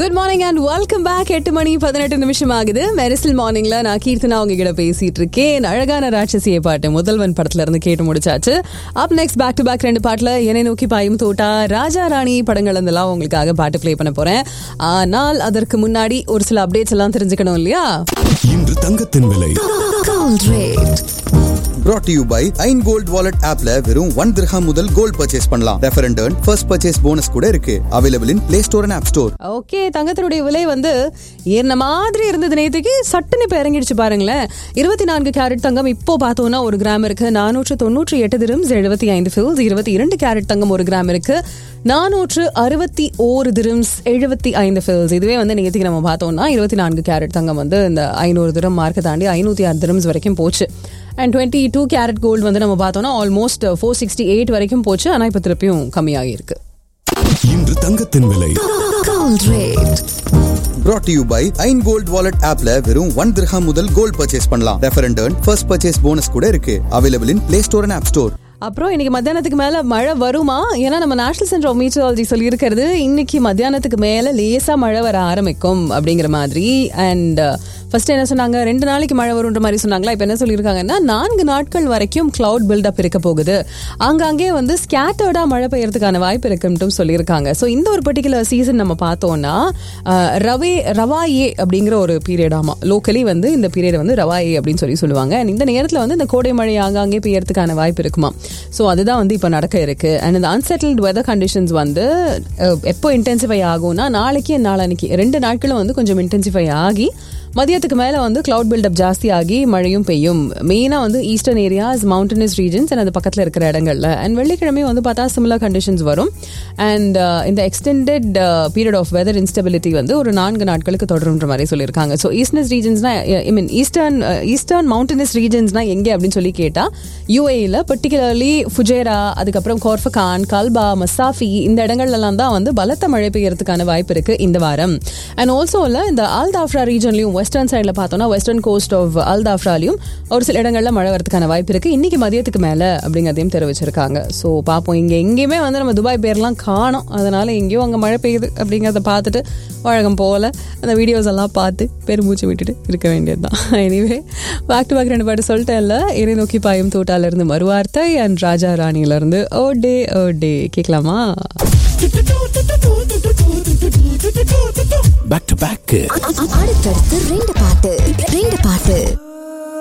Good morning and welcome back எட்டு மணி பதினெட்டு நிமிஷம் ஆகுது மெரிசல் மார்னிங்ல நான் கீர்த்தனா உங்ககிட்ட பேசிட்டு இருக்கேன் அழகான ராட்சசிய பாட்டு முதல்வன் படத்துல இருந்து கேட்டு முடிச்சாச்சு up next back to back ரெண்டு பாட்டுல என்னை நோக்கி பாயும் தோட்டா ராஜா ராணி படங்கள் இருந்தெல்லாம் உங்களுக்காக பாட்டு ப்ளே பண்ண போறேன் ஆனால் அதற்கு முன்னாடி ஒரு சில அப்டேட்ஸ் எல்லாம் தெரிஞ்சுக்கணும் இல்லையா இன்று தங்கத்தின் விலை Gold rate. brought to you by ஐன் கோல்ட் வாலெட் ஆப்ல வெறும் ஒன் திரஹாம் முதல் கோல்ட் பர்ச்சேஸ் பண்ணலாம் refer and earn first purchase bonus கூட இருக்கு available in Play Store and App Store okay தங்கத்தினுடைய விலை வந்து ஏறின மாதிரி இருந்தது நேற்றுக்கு சட்டுன்னு இப்போ இறங்கிடுச்சு பாருங்களேன் இருபத்தி நான்கு கேரட் தங்கம் இப்போ பார்த்தோம்னா ஒரு கிராம் இருக்கு நானூற்று தொண்ணூற்றி எட்டு திரம்ஸ் எழுபத்தி ஐந்து ஃபில்ஸ் இருபத்தி இரண்டு கேரட் தங்கம் ஒரு கிராம் இருக்கு நானூற்று அறுபத்தி ஓரு திரம்ஸ் எழுபத்தி ஐந்து ஃபில்ஸ் இதுவே வந்து நேற்றுக்கு நம்ம பார்த்தோம்னா இருபத்தி நான்கு கேரட் தங்கம் வந்து இந்த ஐநூறு திரம் மார்க்கை தாண்டி ஐநூற்றி ஆறு திரம்ஸ் வரைக்கும் போச்சு and twenty two carat gold வந்து நம்ம பார்த்தோம்னா ஆல்மோஸ்ட் ஃபோர் சிக்ஸ்டி எயிட் வரைக்கும் போச்சு ஆனால் இப்போ திருப்பியும் கம்மியாகி இருக்கு இன்று தங்கத்தின் விலை Gold rate. brought to you by ஐன் கோல்ட் வாலெட் ஆப்ல வெறும் ஒன் திரஹாம் முதல் கோல்ட் பர்ச்சேஸ் பண்ணலாம் refer and earn first purchase bonus கூட இருக்கு available in Play Store and App Store அப்புறம் இன்னைக்கு மத்தியானத்துக்கு மேல மழை வருமா ஏன்னா நம்ம நேஷனல் சென்டர் ஆஃப் மீட்டராலஜி சொல்லியிருக்கிறது இன்னைக்கு மத்தியானத்துக்கு மேல லேசா மழை வர ஆரம்பிக்கும் அப்படிங்கிற மாதிரி அண்ட் ஃபர்ஸ்ட் என்ன சொன்னாங்க ரெண்டு நாளைக்கு மழை வரும்ன்ற மாதிரி சொன்னாங்களா இப்போ என்ன சொல்லியிருக்காங்கன்னா நான்கு நாட்கள் வரைக்கும் கிளவுட் பில்டப் இருக்க போகுது ஆங்காங்கே வந்து ஸ்கேட்டர்டா மழை பெய்யறதுக்கான வாய்ப்பு இருக்குன்ட்டும் சொல்லியிருக்காங்க ஸோ இந்த ஒரு பர்டிகுலர் சீசன் நம்ம பார்த்தோம்னா அஹ், ரவே ரவாயே அப்படிங்கிற ஒரு பீரியட் ஆமா லோக்கலி வந்து இந்த பீரியட் வந்து ரவாயே அப்படின்னு சொல்லி சொல்லுவாங்க And இந்த நேரத்தில் வந்து இந்த கோடை மழை ஆங்காங்கே பெய்யறதுக்கான வாய்ப்பு இருக்குமா ஸோ அதுதான் வந்து இப்போ நடக்க இருக்கு அண்ட் இந்த அன்செட்டில்டு வெதர் கண்டிஷன்ஸ் வந்து அஹ், எப்போ இன்டென்சிஃபை ஆகும்னா நாளைக்கு நாளானிக்கு ரெண்டு நாட்களும் வந்து கொஞ்சம் இன்டென்சிஃபை ஆகி மதியத்துக்கு மேலே வந்து கிளவுட் பில்டப் ஜாஸ்தி ஆகி மழையும் பெய்யும் மெயினாக வந்து eastern areas mountainous regions and அது பக்கத்தில் இருக்கிற இடங்கள்ல அண்ட் வெள்ளிக்கிழமை வந்து பார்த்தா சிமிலர் கண்டிஷன்ஸ் வரும் அண்ட் இந்த extended period of weather instability வந்து ஒரு நான்கு நாட்களுக்கு தொடருன்ற மாதிரி சொல்லியிருக்காங்க ஸோ ஈஸ்டர்னஸ் ரீஜன்ஸ்னா I mean eastern eastern mountainous ரீஜன்ஸ்னா எங்கே அப்படின்னு சொல்லி கேட்டால் யூஏயில் பர்டிகுலர்லி ஃபுஜேரா அதுக்கப்புறம் கோர்ஃபகான் கல்பா மசாஃபி இந்த இடங்கள்லாம் தான் வந்து பலத்த மழை பெய்யறதுக்கான வாய்ப்பு இருக்கு இந்த வாரம் அண்ட் ஆல்சோ இல்லை இந்த ஆல் தாஃப்ரா ரீஜன்லையும் வெஸ்டர்ன் சைடில் பார்த்தோம்னா வெஸ்டர்ன் கோஸ்ட் ஆஃப் அல் தாஃப்ராலையும் ஒரு சில இடங்களில் மழை வரதுக்கான வாய்ப்பு இருக்கு இன்னைக்கு மதியத்துக்கு மேலே அப்படிங்கிறதையும் தெரிவிச்சிருக்காங்க ஸோ பார்ப்போம் இங்கே எங்கேயுமே வந்து நம்ம துபாய் பேர்லாம் காணோம் அதனால எங்கேயோ அங்கே மழை பெய்யுது அப்படிங்கிறத பார்த்துட்டு வழக்கம் போல அந்த வீடியோஸ் எல்லாம் பார்த்து பெருமூச்சு விட்டுட்டு இருக்க வேண்டியது தான் எனிவே பேக் டு பேக் ரெண்டு பாட்டு சொல்லிட்டேன்ல இறை நோக்கி பாயும் தோட்டால இருந்து மறுவார்த்தை அண்ட் ராஜா ராணியில இருந்து ஓ டே ஓ டே கேட்கலாமா பேக் டு பேக் அடுத்தடுத்து ரெண்டு பாட்டு ரெண்டு பாட்டு